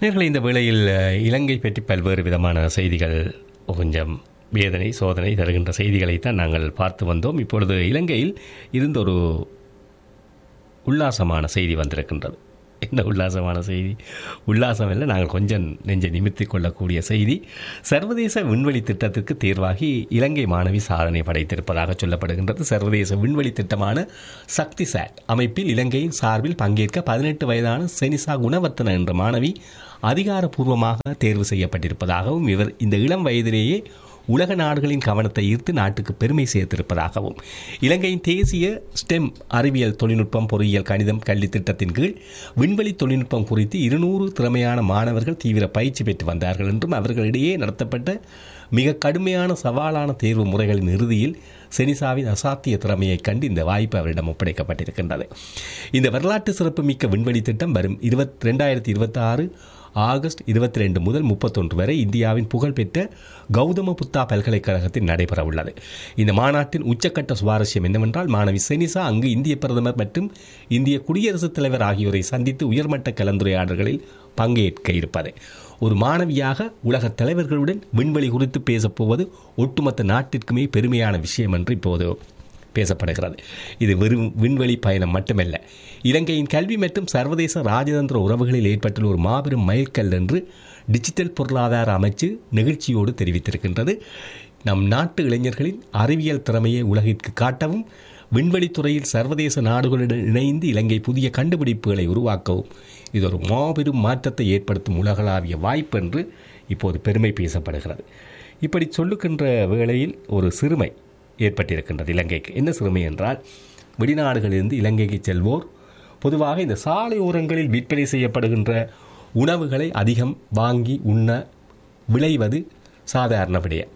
நேர்களை இந்த வேளையில் அஹ், இலங்கை பற்றி பல்வேறு விதமான செய்திகள் கொஞ்சம் வேதனை சோதனை தருகின்ற செய்திகளைத்தான் நாங்கள் பார்த்து வந்தோம் இப்பொழுது இலங்கையில் இருந்த ஒரு உல்லாசமான செய்தி வந்திருக்கின்றது என்ன உல்லாசமான செய்தி உல்லாசம் இல்லை நாங்கள் கொஞ்சம் நெஞ்சை நிமித்திக் கொள்ளக்கூடிய செய்தி சர்வதேச விண்வெளி திட்டத்திற்கு தேர்வாகி இலங்கை மாணவி சாதனை படைத்திருப்பதாக சொல்லப்படுகின்றது சர்வதேச விண்வெளி திட்டமான சக்தி சாட் அமைப்பில் இலங்கையின் சார்பில் பங்கேற்க பதினெட்டு வயதான செனிசா குணவர்த்தன என்ற மாணவி அதிகாரப்பூர்வமாக தேர்வு செய்யப்பட்டிருப்பதாகவும் இவர் இந்த இளம் வயதிலேயே உலக நாடுகளின் கவனத்தை ஈர்த்து நாட்டுக்கு பெருமை சேர்த்திருப்பதாகவும் இலங்கையின் தேசிய ஸ்டெம் அறிவியல் தொழில்நுட்பம் பொறியியல் கணிதம் கல்வி திட்டத்தின் கீழ் விண்வெளி தொழில்நுட்பம் குறித்து இருநூறு திறமையான மாணவர்கள் தீவிர பயிற்சி பெற்று வந்தார்கள் என்றும் அவர்களிடையே நடத்தப்பட்ட மிக கடுமையான சவாலான தேர்வு முறைகளின் இறுதியில் செனிசாவின் அசாத்திய திறமையைக் கண்டு இந்த வாய்ப்பு அவரிடம் ஒப்படைக்கப்பட்டிருக்கின்றது இந்த வரலாற்று சிறப்புமிக்க விண்வெளி திட்டம் வரும் இருபத் ரெண்டாயிரத்தி இருபத்தி ஆறு ஆகஸ்ட் இருபத்தி ரெண்டு முதல் முப்பத்தொன்று வரை இந்தியாவின் புகழ்பெற்ற கௌதம புத்தா பல்கலைக்கழகத்தில் நடைபெற உள்ளது இந்த மாநாட்டின் உச்சக்கட்ட சுவாரஸ்யம் என்னவென்றால் மாணவி செனிசா அங்கு இந்திய பிரதமர் மற்றும் இந்திய குடியரசுத் தலைவர் ஆகியோரை சந்தித்து உயர்மட்ட கலந்துரையாடல்களில் பங்கேற்க இருப்பது ஒரு மாணவியாக உலகத் தலைவர்களுடன் விண்வெளி குறித்து பேசப்போவது ஒட்டுமொத்த நாட்டிற்குமே பெருமையான விஷயம் என்று இப்போது பேசப்படுகிறது இது வெறும் விண்வெளி பயணம் மட்டுமல்ல இலங்கையின் கல்வி மற்றும் சர்வதேச ராஜதந்திர உறவுகளில் ஏற்பட்டுள்ள ஒரு மாபெரும் மைல்கல் என்று டிஜிட்டல் பொருளாதார அமைச்சு நெகிழ்ச்சியோடு தெரிவித்திருக்கின்றது நம் நாட்டு இளைஞர்களின் அறிவியல் திறமையை உலகிற்கு காட்டவும் விண்வெளித்துறையில் சர்வதேச நாடுகளுடன் இணைந்து இலங்கை புதிய கண்டுபிடிப்புகளை உருவாக்கவும் இது ஒரு மாபெரும் மாற்றத்தை ஏற்படுத்தும் உலகளாவிய வாய்ப்பு என்று இப்போது பெருமை பேசப்படுகிறது இப்படி சொல்லுகின்ற வேளையில் ஒரு சிறுமை ஏற்பட்டிருக்கின்றது இலங்கைக்கு என்ன சிறுமை என்றால் வெளிநாடுகளிலிருந்து இலங்கைக்கு செல்வோர் பொதுவாக இந்த சாலை ஓரங்களில் விற்பனை செய்யப்படுகின்ற உணவுகளை அதிகம் வாங்கி உண்ண விளைவது சாதாரண விடயம்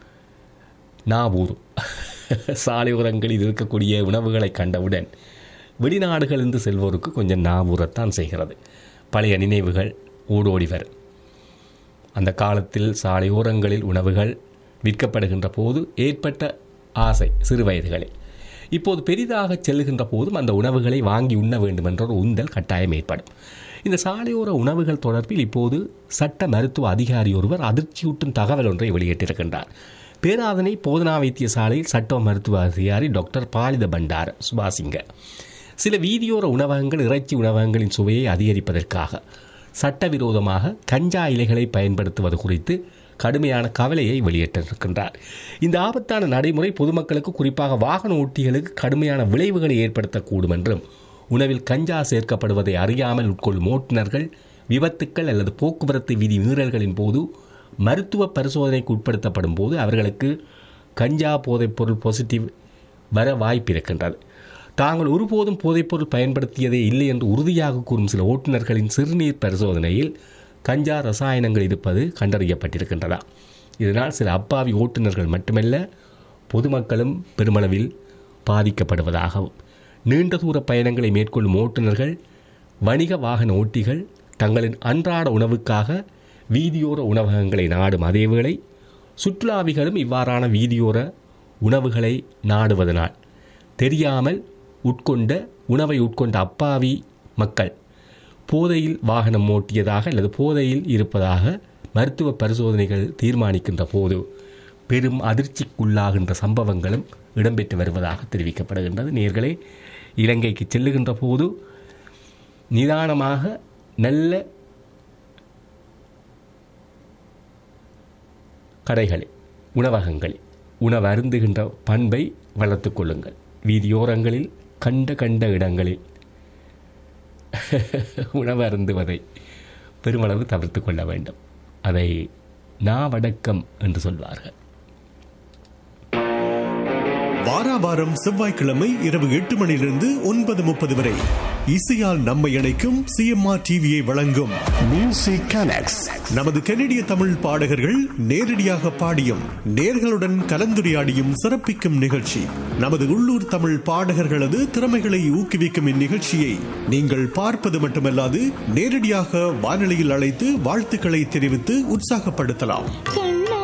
நாவூர் சாலை ஓரங்களில் இருக்கக்கூடிய உணவுகளை கண்டவுடன் வெளிநாடுகளிலிருந்து செல்வோருக்கு கொஞ்சம் நாவூரத்தான் செய்கிறது பழைய நினைவுகள் ஓடோடி வரும் அந்த காலத்தில் சாலை ஓரங்களில் உணவுகள் விற்கப்படுகின்ற போது ஏற்பட்ட ஆசை சிறு வயதுகளில் இப்போது பெரிதாக செல்லுகின்ற போதும் அந்த உணவுகளை வாங்கி உண்ண வேண்டும் என்ற ஒரு உந்தல் கட்டாயம் ஏற்படும் இந்த சாலையோர உணவுகள் தொடர்பில் இப்போது சட்ட மருத்துவ அதிகாரி ஒருவர் அதிர்ச்சியூட்டும் தகவல் ஒன்றை வெளியிட்டிருக்கின்றார் பேராதனை போதனா வைத்தியசாலையில் சட்ட மருத்துவ அதிகாரி டாக்டர் பாலித பண்டார் சுபாசிங்க சில வீதியோர உணவகங்கள் இறைச்சி உணவகங்களின் சுவையை அதிகரிப்பதற்காக சட்டவிரோதமாக கஞ்சா இலைகளை பயன்படுத்துவது குறித்து கடுமையான கவலையை வெளியிட்டிருக்கின்றார் இந்த ஆபத்தான நடைமுறை பொதுமக்களுக்கு குறிப்பாக வாகன ஓட்டிகளுக்கு கடுமையான விளைவுகளை ஏற்படுத்தக்கூடும் என்றும் உணவில் கஞ்சா சேர்க்கப்படுவதை அறியாமல் உட்கொள்ளும் ஓட்டுநர்கள் விபத்துக்கள் அல்லது போக்குவரத்து விதி மீறல்களின் போது மருத்துவ பரிசோதனைக்கு உட்படுத்தப்படும் போது அவர்களுக்கு கஞ்சா போதைப்பொருள் பாசிட்டிவ் வர வாய்ப்பு இருக்கின்றது தாங்கள் ஒருபோதும் போதைப்பொருள் பயன்படுத்தியதே இல்லை என்று உறுதியாக கூறும் சில ஓட்டுநர்களின் சிறுநீர் பரிசோதனையில் கஞ்சா ரசாயனங்கள் இருப்பது கண்டறியப்பட்டிருக்கின்றதா இதனால் சில அப்பாவி ஓட்டுநர்கள் மட்டுமல்ல பொதுமக்களும் பெருமளவில் பாதிக்கப்படுவதாகவும் நீண்ட தூர பயணங்களை மேற்கொள்ளும் ஓட்டுநர்கள் வணிக வாகன ஓட்டிகள் தங்களின் அன்றாட உணவுக்காக வீதியோர உணவகங்களை நாடும் அதேவேளை சுற்றுலாவிகளும் இவ்வாறான வீதியோர உணவுகளை நாடுவதனால் தெரியாமல் உட்கொண்ட உணவை உட்கொண்ட அப்பாவி மக்கள் போதையில் வாகனம் ஓட்டியதாக அல்லது போதையில் இருப்பதாக மருத்துவ பரிசோதனைகள் தீர்மானிக்கின்ற போது பெரும் அதிர்ச்சிக்குள்ளாகின்ற சம்பவங்களும் இடம்பெற்று வருவதாக தெரிவிக்கப்படுகின்றது நேர்களே இலங்கைக்கு செல்லுகின்ற போது நிதானமாக நல்ல கடைகளில் உணவகங்களில் உணவு அருந்துகின்ற பண்பை வளர்த்து கொள்ளுங்கள் வீதியோரங்களில் கண்ட கண்ட இடங்களில் உணவு அருந்துவதை பெருமளவு தவிர்த்து கொள்ள வேண்டும் அதை நாவடக்கம் என்று சொல்வார்கள் வாராவாரம் செவ்வாய்க்கிழமை இரவு எட்டு மணியிலிருந்து ஒன்பது முப்பது வரை இசையால் நம்மை இணைக்கும் சிஎம்ஆர் டிவியை வழங்கும் Music Connects. நமது கனடிய தமிழ் பாடகர்கள் நேரடியாக பாடியும் நேர்களுடன் கலந்துரையாடியும் சிறப்பிக்கும் நிகழ்ச்சி நமது உள்ளூர் தமிழ் பாடகர்களது திறமைகளை ஊக்குவிக்கும் இந்நிகழ்ச்சியை நீங்கள் பார்ப்பது மட்டுமல்லாது நேரடியாக வானொலியில் அழைத்து வாழ்த்துக்களை தெரிவித்து உற்சாகப்படுத்தலாம் கண்ணா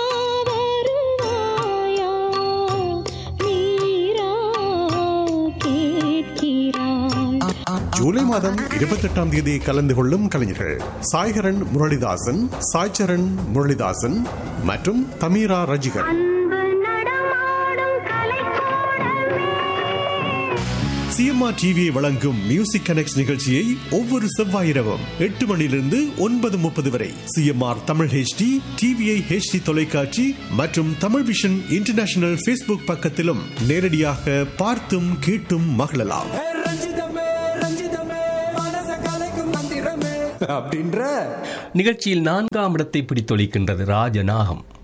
வருவாயா நீரா கேட்கிறாய் ஜூலை மாதம் இருபத்தெட்டாம் தேதி கலந்து கொள்ளும் கலைஞர்கள் சாய்கரன் முரளிதாசன் சாய்ச்சரன் முரளிதாசன் மற்றும் தமிரா ரஜிகர் அன்பு நடமாடும் கலைக்கூடமே சிஎம்ஆர் டிவியை வழங்கும் மியூசிக் கனெக்ட் நிகழ்ச்சியை ஒவ்வொரு செவ்வாய் இரவும் எட்டு மணியிலிருந்து ஒன்பது முப்பது வரை CMR Tamil HD TVI HD தொலைக்காட்சி மற்றும் தமிழ் விஷன் இன்டர்நேஷனல் ஃபேஸ்புக் பக்கத்திலும் நேரடியாக பார்த்தும் கேட்டும் மகிழலாம் ஏ ரஞ்சிதமே ரஞ்சிதமே மனச கலைக்கும் மந்திரமே அப்படின்ற நிகழ்ச்சியில் நான்காம் இடத்தை பிடித்தொழிக்கின்றது ராஜநாகம்